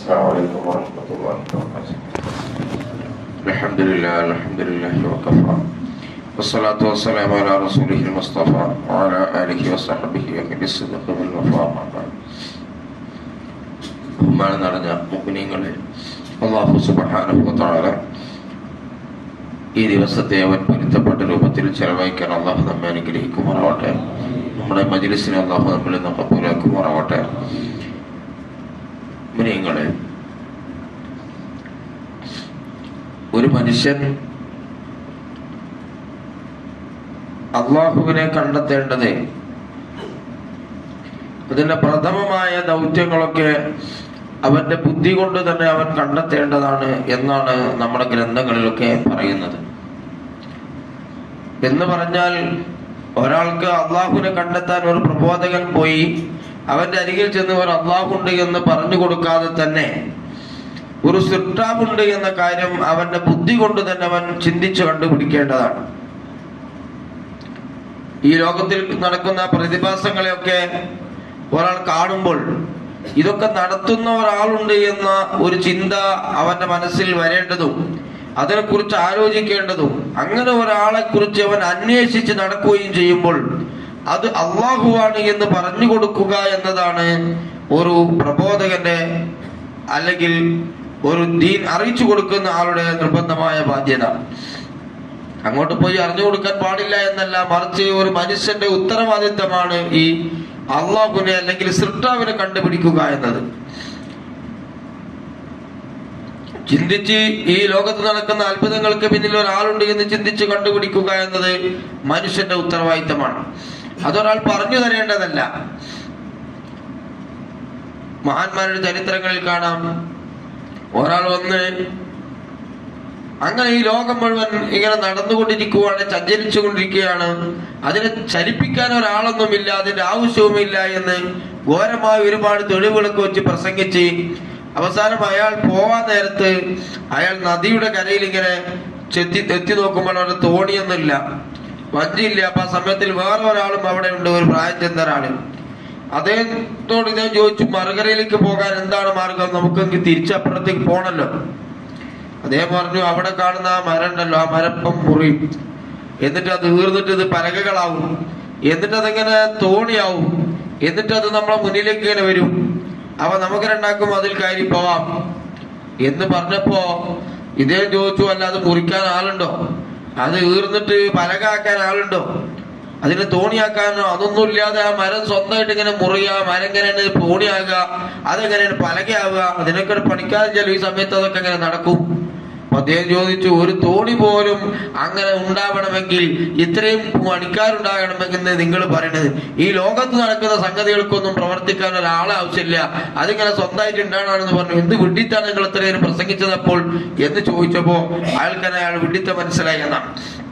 السلام عليكم ورحمة الله وبركاته الحمد لله الحمد لله وكفى والصلاة والسلام على رسوله المصطفى وعلى آله وصحبه أهل الصدق والوفاء أما بعد. ബഹുമാനം നിറഞ്ഞ മുഗ്നീങ്ങളെ അള്ളാഹു സുബ്ഹാനഹു തആല ഈ ദിവസത്തെ അവൻ പൊരുത്തപ്പെട്ട രൂപത്തിൽ ചെലവഴിക്കാൻ അള്ളാഹു നമ്മെ അനുഗ്രഹിക്കുമാറാവട്ടെ നമ്മുടെ മജിലിസിനെ അള്ളാഹു നമ്മളിൽ നിന്ന് കബൂലാക്കുമാറാവട്ടെ മുനിയങ്ങളെ ഒരു മനുഷ്യൻ അള്ളാഹുവിനെ കണ്ടെത്തേണ്ടത് അതിന്റെ പ്രഥമമായ ദൗത്യങ്ങളൊക്കെ അവന്റെ ബുദ്ധി കൊണ്ട് തന്നെ അവൻ കണ്ടെത്തേണ്ടതാണ് എന്നാണ് നമ്മുടെ ഗ്രന്ഥങ്ങളിലൊക്കെ പറയുന്നത് എന്ന് പറഞ്ഞാൽ ഒരാൾക്ക് അള്ളാഹുവിനെ കണ്ടെത്താൻ ഒരു പ്രബോധകൻ പോയി അവന്റെ അരികിൽ ചെന്ന് ഒരു അള്ളാഹുണ്ട് എന്ന് പറഞ്ഞു കൊടുക്കാതെ തന്നെ ഒരു സൃഷ്ടാവുണ്ട് എന്ന കാര്യം അവന്റെ ബുദ്ധി കൊണ്ട് തന്നെ അവൻ ചിന്തിച്ചു കണ്ടുപിടിക്കേണ്ടതാണ് ഈ ലോകത്തിൽ നടക്കുന്ന പ്രതിഭാസങ്ങളെയൊക്കെ ഒരാൾ കാണുമ്പോൾ ഇതൊക്കെ നടത്തുന്ന ഒരാളുണ്ട് എന്ന ഒരു ചിന്ത അവന്റെ മനസ്സിൽ വരേണ്ടതും അതിനെക്കുറിച്ച് ആലോചിക്കേണ്ടതും അങ്ങനെ ഒരാളെ കുറിച്ച് അവൻ അന്വേഷിച്ച് നടക്കുകയും ചെയ്യുമ്പോൾ അത് അള്ളാഹുവാണ് എന്ന് പറഞ്ഞു കൊടുക്കുക എന്നതാണ് ഒരു പ്രബോധകന്റെ അല്ലെങ്കിൽ ഒരു ദീൻ അറിയിച്ചു കൊടുക്കുന്ന ആളുടെ നിർബന്ധമായ ബാധ്യത അങ്ങോട്ട് പോയി അറിഞ്ഞു കൊടുക്കാൻ പാടില്ല എന്നല്ല മറിച്ച് ഒരു മനുഷ്യന്റെ ഉത്തരവാദിത്തമാണ് ഈ അള്ളാഹുവിനെ അല്ലെങ്കിൽ സൃഷ്ടാവിനെ കണ്ടുപിടിക്കുക എന്നത് ചിന്തിച്ച് ഈ ലോകത്ത് നടക്കുന്ന അത്ഭുതങ്ങൾക്ക് പിന്നിൽ ഒരാളുണ്ട് എന്ന് ചിന്തിച്ച് കണ്ടുപിടിക്കുക എന്നത് മനുഷ്യന്റെ ഉത്തരവാദിത്തമാണ് അതൊരാൾ പറഞ്ഞു തരേണ്ടതല്ല മഹാന്മാരുടെ ചരിത്രങ്ങളിൽ കാണാം ഒരാൾ വന്ന് അങ്ങനെ ഈ ലോകം മുഴുവൻ ഇങ്ങനെ നടന്നുകൊണ്ടിരിക്കുകയാണ് സഞ്ചരിച്ചു കൊണ്ടിരിക്കുകയാണ് അതിനെ ചലിപ്പിക്കാൻ ഒരാളൊന്നുമില്ല അതിന്റെ ആവശ്യവുമില്ല എന്ന് ഘോരമായ ഒരുപാട് തെളിവുകളൊക്കെ വെച്ച് പ്രസംഗിച്ച് അവസാനം അയാൾ പോവാൻ നേരത്ത് അയാൾ നദിയുടെ കരയിൽ ഇങ്ങനെ ചെത്തി എത്തി നോക്കുമ്പോൾ അവിടെ തോണിയൊന്നുമില്ല വഞ്ചിയില്ല അപ്പൊ ആ സമയത്തിൽ വേറെ ഒരാളും അവിടെ ഉണ്ട് ഒരു പ്രായം ചെന്ന ഒരാള് അദ്ദേഹത്തോട് ഇദ്ദേഹം ചോദിച്ചു മറുകരയിലേക്ക് പോകാൻ എന്താണ് മാർഗം നമുക്ക് തിരിച്ചപ്പുറത്തേക്ക് പോണല്ലോ അദ്ദേഹം പറഞ്ഞു അവിടെ കാണുന്ന ആ മരം ഉണ്ടല്ലോ ആ മരപ്പം മുറിയും എന്നിട്ട് അത് വീർന്നിട്ട് ഇത് പലകകളാവും എന്നിട്ട് അതിങ്ങനെ തോണിയാവും എന്നിട്ട് അത് നമ്മളെ മുന്നിലേക്ക് ഇങ്ങനെ വരും അപ്പൊ നമുക്ക് രണ്ടാക്കും അതിൽ കയറി പോവാം എന്ന് പറഞ്ഞപ്പോ ഇദ്ദേഹം ചോദിച്ചു അല്ല അത് മുറിക്കാൻ ആളുണ്ടോ അത് വീർന്നിട്ട് പലകാക്കാൻ ആളുണ്ടോ അതിനെ തോണിയാക്കാനോ അതൊന്നും ഇല്ലാതെ ആ മരം സ്വന്തമായിട്ട് ഇങ്ങനെ മുറിയുക മരം എങ്ങനെയാണ് തോണിയാകുക അതെങ്ങനെയാണ് പലകയാവുക അതിനൊക്കെ ഒരു പണിക്കാരൻ ചെല്ലും ഈ സമയത്ത് അതൊക്കെ എങ്ങനെ നടക്കും അപ്പൊ അദ്ദേഹം ചോദിച്ചു ഒരു തോണി പോലും അങ്ങനെ ഉണ്ടാവണമെങ്കിൽ ഇത്രയും പണിക്കാരുണ്ടാകണമെങ്കിൽ നിങ്ങൾ പറയണത് ഈ ലോകത്ത് നടക്കുന്ന സംഗതികൾക്കൊന്നും പ്രവർത്തിക്കാൻ ഒരാളെ ആവശ്യമില്ല അതിങ്ങനെ സ്വന്തമായിട്ട് ഉണ്ടാകണമെന്ന് പറഞ്ഞു എന്ത് വിഡിത്താണ് നിങ്ങൾ ഇത്രയും പ്രസംഗിച്ചത് അപ്പോൾ എന്ന് ചോദിച്ചപ്പോ അയാൾക്കനെ അയാൾ വിഡിത്ത മനസ്സിലായി എന്നാണ്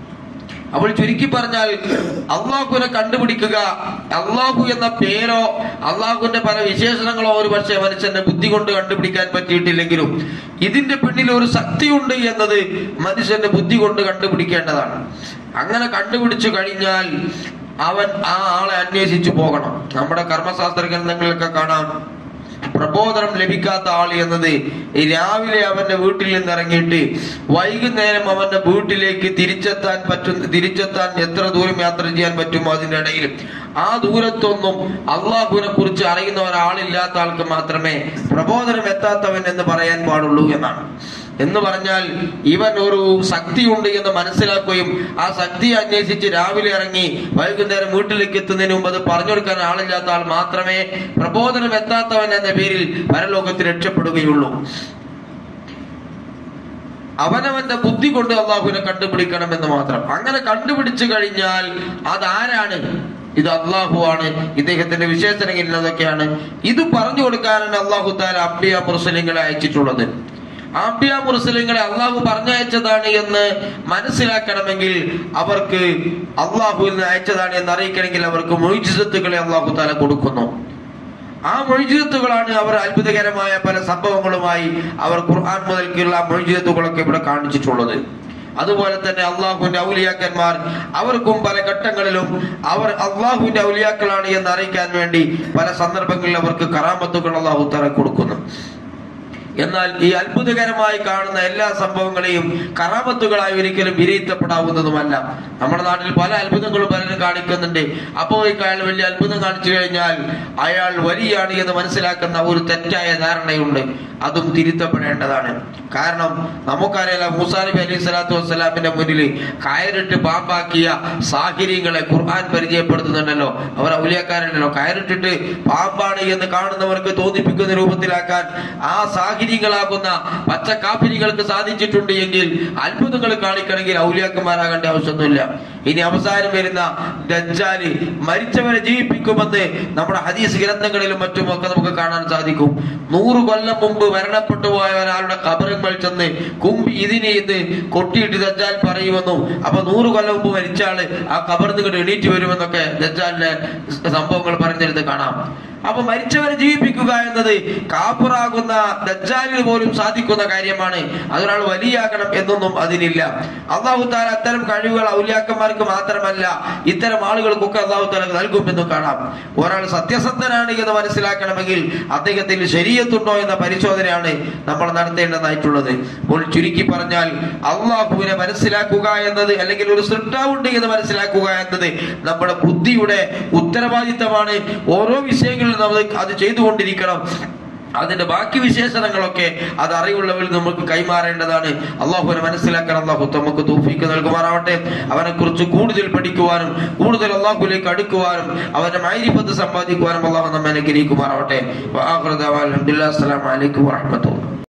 അവൾ ചുരുക്കി പറഞ്ഞാൽ അള്ളാഹുവിനെ കണ്ടുപിടിക്കുക അള്ളാഹു എന്ന പേരോ അള്ളാഹുവിന്റെ പല വിശേഷണങ്ങളോ ഒരു പക്ഷേ മനുഷ്യന്റെ ബുദ്ധി കൊണ്ട് കണ്ടുപിടിക്കാൻ പറ്റിയിട്ടില്ലെങ്കിലും ഇതിന്റെ പിന്നിൽ ഒരു ശക്തിയുണ്ട് എന്നത് മനുഷ്യന്റെ ബുദ്ധി കൊണ്ട് കണ്ടുപിടിക്കേണ്ടതാണ് അങ്ങനെ കണ്ടുപിടിച്ചു കഴിഞ്ഞാൽ അവൻ ആ ആളെ അന്വേഷിച്ചു പോകണം നമ്മുടെ കർമ്മശാസ്ത്ര ഗ്രന്ഥങ്ങളിലൊക്കെ കാണാം പ്രബോധനം ലഭിക്കാത്ത ആൾ എന്നത് രാവിലെ അവന്റെ വീട്ടിൽ നിന്ന് ഇറങ്ങിയിട്ട് വൈകുന്നേരം അവന്റെ വീട്ടിലേക്ക് തിരിച്ചെത്താൻ പറ്റും തിരിച്ചെത്താൻ എത്ര ദൂരം യാത്ര ചെയ്യാൻ പറ്റുമോ അതിന്റെ ഇടയിൽ ആ ദൂരത്തൊന്നും അള്ളാഹുവിനെ കുറിച്ച് അറിയുന്ന ഒരാളില്ലാത്ത ആൾക്ക് മാത്രമേ പ്രബോധനം എത്താത്തവൻ എന്ന് പറയാൻ പാടുള്ളൂ എന്നാണ് എന്ന് പറഞ്ഞാൽ ഇവൻ ഒരു ശക്തിയുണ്ട് എന്ന് മനസ്സിലാക്കുകയും ആ ശക്തി അന്വേഷിച്ച് രാവിലെ ഇറങ്ങി വൈകുന്നേരം വീട്ടിലേക്ക് എത്തുന്നതിന് മുമ്പ് അത് പറഞ്ഞു കൊടുക്കാൻ ആളില്ലാത്ത ആൾ മാത്രമേ പ്രബോധനം എത്താത്തവൻ എന്ന പേരിൽ പരലോകത്ത് രക്ഷപ്പെടുകയുള്ളൂ അവനവന്റെ ബുദ്ധി കൊണ്ട് അള്ളാഹുവിനെ കണ്ടുപിടിക്കണം എന്ന് മാത്രം അങ്ങനെ കണ്ടുപിടിച്ചു കഴിഞ്ഞാൽ അതാരാണ് ഇത് അള്ളാഹു ആണ് ഇദ്ദേഹത്തിന്റെ വിശേഷണങ്ങളിൽ അതൊക്കെയാണ് ഇത് പറഞ്ഞു കൊടുക്കാനാണ് അള്ളാഹു താല അബ്ബിയ മുസ്ലിങ്ങളെ അയച്ചിട്ടുള്ളത് ആംബിയ മുസ്ലിങ്ങളെ അള്ളാഹു പറഞ്ഞയച്ചതാണ് എന്ന് മനസ്സിലാക്കണമെങ്കിൽ അവർക്ക് അള്ളാഹുവിൽ നിന്ന് അയച്ചതാണ് എന്ന് അറിയിക്കണമെങ്കിൽ അവർക്ക് മൊയ്ജിസത്തുകളെ അള്ളാഹു താല കൊടുക്കുന്നു ആ മൊയ്ജിസത്തുകളാണ് അവർ അത്ഭുതകരമായ പല സംഭവങ്ങളുമായി അവർ ഖുർആൻ മുതൽക്കുള്ള മൊയ്ജിസത്തുകളൊക്കെ ഇവിടെ കാണിച്ചിട്ടുള്ളത് അതുപോലെ തന്നെ അള്ളാഹുവിന്റെ ഔലിയാക്കന്മാർ അവർക്കും പല ഘട്ടങ്ങളിലും അവർ അള്ളാഹുവിന്റെ ഔലിയാക്കളാണ് എന്ന് അറിയിക്കാൻ വേണ്ടി പല സന്ദർഭങ്ങളിൽ അവർക്ക് കറാമത്തുകൾ അള്ളാഹു തറ കൊടുക്കുന്നു എന്നാൽ ഈ അത്ഭുതകരമായി കാണുന്ന എല്ലാ സംഭവങ്ങളെയും കറാമത്തുകളായി ഒരിക്കലും വിലയിരുത്തപ്പെടാവുന്നതുമല്ല നമ്മുടെ നാട്ടിൽ പല അത്ഭുതങ്ങളും പലരും കാണിക്കുന്നുണ്ട് അപ്പോൾ അയാൾ വലിയ അത്ഭുതം കാണിച്ചു കഴിഞ്ഞാൽ അയാൾ വലിയാണ് എന്ന് മനസ്സിലാക്കുന്ന ഒരു തെറ്റായ ധാരണയുണ്ട് അതും തിരുത്തപ്പെടേണ്ടതാണ് കാരണം നമുക്കറിയാലോ മൂസാ നബി അലൈഹി സ്വലാത്തു വസ്സലാമിന്റെ മുന്നിൽ കയറിട്ട് പാമ്പാക്കിയ സാഹചര്യങ്ങളെ ഖുർആൻ പരിചയപ്പെടുത്തുന്നുണ്ടല്ലോ അവർ ഔലിയക്കാരുണ്ടല്ലോ കയറിട്ടിട്ട് പാമ്പാണ് എന്ന് കാണുന്നവർക്ക് തോന്നിപ്പിക്കുന്ന രൂപത്തിലാക്കാൻ ആ സാഹചര്യങ്ങളാകുന്ന പച്ച കാപ്പിരികൾക്ക് സാധിച്ചിട്ടുണ്ട് എങ്കിൽ അത്ഭുതങ്ങൾ കാണിക്കണമെങ്കിൽ ഔലിയാക്കന്മാരാകേണ്ട ആവശ്യമൊന്നുമില്ല ഇനി അവസാനം വരുന്ന ദജ്ജാല് മരിച്ചവരെ ജീവിപ്പിക്കുമെന്ന് നമ്മുടെ ഹദീസ് ഗ്രന്ഥങ്ങളിലും മറ്റുമൊക്കെ നമുക്ക് കാണാൻ സാധിക്കും നൂറ് കൊല്ലം മുമ്പ് മരണപ്പെട്ടു പോയ ഒരാളുടെ കബറുകൾ ചെന്ന് കുമ്പി ഇതിനെ ഇത് കൊട്ടിയിട്ട് ദജ്ജാൽ പറയുമെന്നും അപ്പൊ നൂറ് കൊല്ലം മുമ്പ് മരിച്ച ആള് ആ കബറിന്ന് ഇങ്ങോട്ട് എണീറ്റ് വരുമെന്നൊക്കെ ദജ്ജാലിന്റെ സംഭവങ്ങൾ പറഞ്ഞിരുന്ന് കാണാം അപ്പൊ മരിച്ചവരെ ജീവിപ്പിക്കുക എന്നത് കാപ്പുറാകുന്ന ദജ്ജാലിന് പോലും സാധിക്കുന്ന കാര്യമാണ് അതൊരാൾ വലിയാക്കണം എന്നൊന്നും അതിനില്ല അള്ളാഹു താല അത്തരം കഴിവുകൾ ഔലിയാക്കന്മാർക്ക് മാത്രമല്ല ഇത്തരം ആളുകൾക്കൊക്കെ അള്ളാഹു താല നൽകുമെന്നും കാണാം ഒരാൾ സത്യസന്ധനാണ് എന്ന് മനസ്സിലാക്കണമെങ്കിൽ അദ്ദേഹത്തിൽ ശരീരത്തുണ്ടോ എന്ന പരിശോധനയാണ് നമ്മൾ നടത്തേണ്ടതായിട്ടുള്ളത് അപ്പോൾ ചുരുക്കി പറഞ്ഞാൽ അള്ളാഹുവിനെ മനസ്സിലാക്കുക എന്നത് അല്ലെങ്കിൽ ഒരു സൃഷ്ടാവുണ്ട് എന്ന് മനസ്സിലാക്കുക എന്നത് നമ്മുടെ ബുദ്ധിയുടെ ഉത്തരവാദിത്തമാണ് ഓരോ വിഷയങ്ങളിലും നമ്മൾ അത് ചെയ്തുകൊണ്ടിരിക്കണം അതിന്റെ ബാക്കി വിശേഷണങ്ങളൊക്കെ അത് അറിവുള്ളവരിൽ നമുക്ക് കൈമാറേണ്ടതാണ് അള്ളാഹുവിനെ മനസ്സിലാക്കാൻ അള്ളാഹു നമുക്ക് തൗഫീക്ക് നൽകുമാറാവട്ടെ അവനെ കുറിച്ച് കൂടുതൽ പഠിക്കുവാനും കൂടുതൽ അള്ളാഹുലേക്ക് അടുക്കുവാനും അവന്റെ മൈരിപ്പത്ത് സമ്പാദിക്കുവാനും അള്ളാഹു നമ്മെ അനുഗ്രഹിക്കുമാറാവട്ടെ അസ്സലാമു അലൈക്കും വറഹ്മത്തുള്ളാഹി